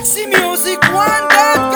سي ميوزك وان دوت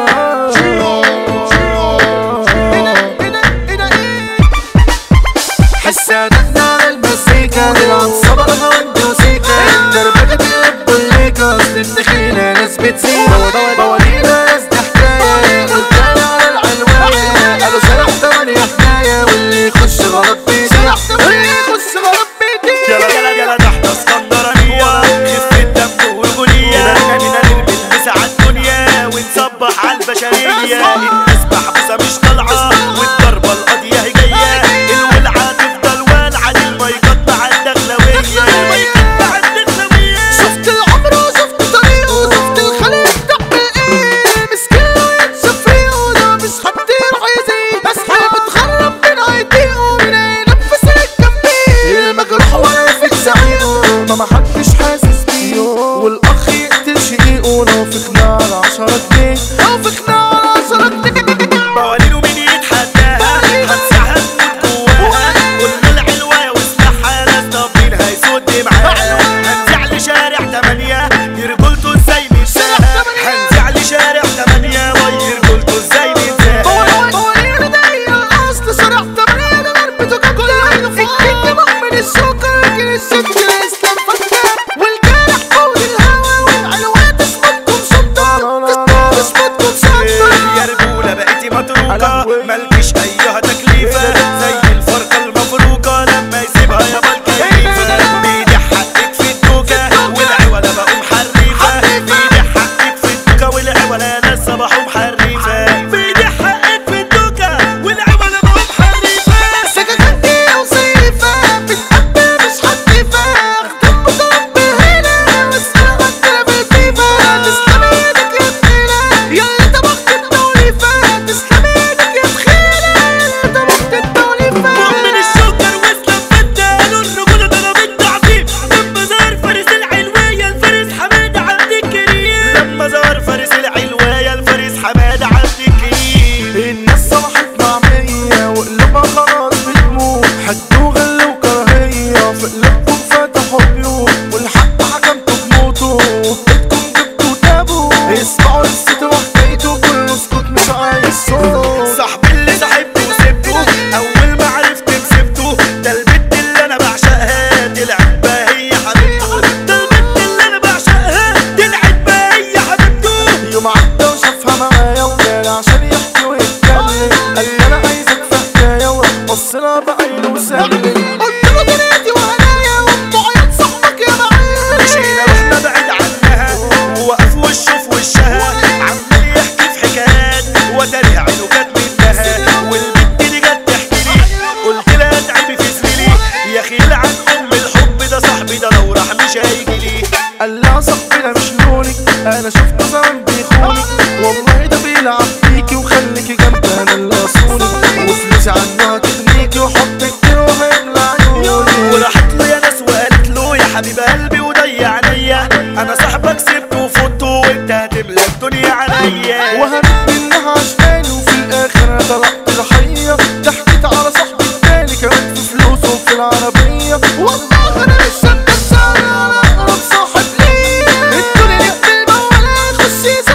حسادتنا على المزيكا نلعب صبرها والموسيقى الدربكة تقلب بالليكا اصل الدخيلة ناس بتزيد بوالينا ناس دي حكاية قلتها على العنواية قالوا سلاح تمانية حكاية واللي يخش غلط بيضيع واللي يخش غلط بيضيع يلا يلا يلا ده احنا اسكندرانية خفة دم ورجولية خلينا نرمي المسا على الدنيا ونصبح على البشرية الناس محبوسة مش طالعة والضربة القاضية هي جاية الولعة تفضل والعة المايكات مع الدخلوية المايكات مع الدخلوية شفت العمر وشفت طريقه وشفت الخليج تعمل ايه مسكين ويتشاف فيه وده مش هتطير هيزيد بس بتخرب من هيطيقه من ينفس الجنبيه المجروح واقف زعيقه ما محدش حاسس بيه والاخ يقتل شقيقه لو فخنا على عشرة جنيه لو فخنا على عشرة جنيه موالينه مين يتحداها هتسعها تموت جواها قلنا العلوة واسمعها ناس طابين هيسد معاها هنزع لشارع تمانية رجولته ازاي ننساها هنزع لشارع تمانية وي رجولته ازاي ننساها مواليد داي الاصل شرح تمانية ده ضربته كتير الكيك مؤمن السكر لكن الست الاسلام فتان والجرح فوق الهوا والعلوات اسمتكم شطار اسمتكم شطار يا رجولة بقيتي متروكة مالكش أيها تكليفة زي الفرقة المفروكة لما يسيبها يا الكيفة بيدي حقك في الدوكة والعوالة بقوا محرفة بيدي حقك في الدوكة والعوالة لسه بقوا محرفة بيدي حقك في الدوكة والعوالة بقوا محرفة سكاكيني وسيفة بتحب مش حديفة اخدم مضرب هنا واسأل عندنا بالفيفا تسلم ايدك يا تخيلة يا اللي طبخت التوليفة تسلم ايدك يا تخيلة يا اللي طبخت التوليفة مؤمن الشوكر واسلام فتة قالوا الرجولة ضربت تعظيم لما ظهر فارس العلوية الفارس حمادة عبد الكريم لما ظهر فارس العلوية الفارس حمادة عبد الكريم الناس صبحت معمية وقلوبها خلاص بتموت حدوا غل وكراهية في قلوبكم فتحوا بيوت والحق حكمتوا بموته وبيتكم جبتوا تابوا اسمعوا قصته وحكايته كله اسكت مش عايز صوت صاحبي اللي صاحبته وسبته اول ما عرفت مسبته ده البت اللي انا بعشقها طلعت بقى هي حبيبته ده البت اللي انا بعشقها طلعت بقى هي حبيبته يوم عدى وشافها معايا وجالي عشان يحكي ويتكلم قال لي انا عايزك في حكايه وراح بص لها بعينه وسلم قلت له دنيتي وهنايا وام عيون صاحبك يا معلم مشينا رحنا بعيد عنها ووقف وشه في وشها عمال يحكي في حكايات وتاريخ عينه كانت منها والبنت دي جت تحكي لي قلت لها اتعبي في زميلي يا خيل عن ام الحب ده صاحبي ده لو راح مش هيجي لي قال لها صاحبي ده مش لونك انا شفته زمان بيخونك والله ده بيلعب فيكي وخليكي جنبي انا اللي اصونك وفلوسي عنها تغنيكي وحبك كتير وهيملى عيوني وراحت له يا ناس وقالت له يا حبيب قلبي وضيع عليا انا صاحبك سبته وفوته وانت هتملى الدنيا عليا وهرب منها عشاني وفي الاخر انا طلعت ضحيه ضحكت على صاحبي التاني كمان في فلوسه في العربيه والله انا مش هندس على اقرب صاحب ليا الدنيا نقفل ولا يخش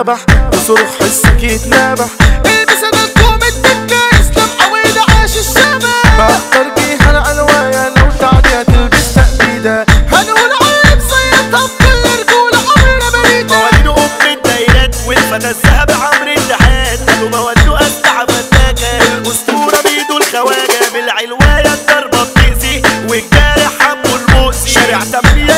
نبح تصرخ حسك يتنبح البس انا الكوم الدكة اسلام عويدة عاش الشباب بختار جيها العنواية لو تعدي هتلبس تأبيدة هنقول عيب صيتها بكل رجولة عمرنا بريدة مواليد ام الدايرات والفتى الذهب عمرو النحات قالوا مواليد اسلحه فتاكه الاسطوره بيدو الخواجه بالعلوايه الضربه بتأذي والجارح حبه المؤذي شارع تمانية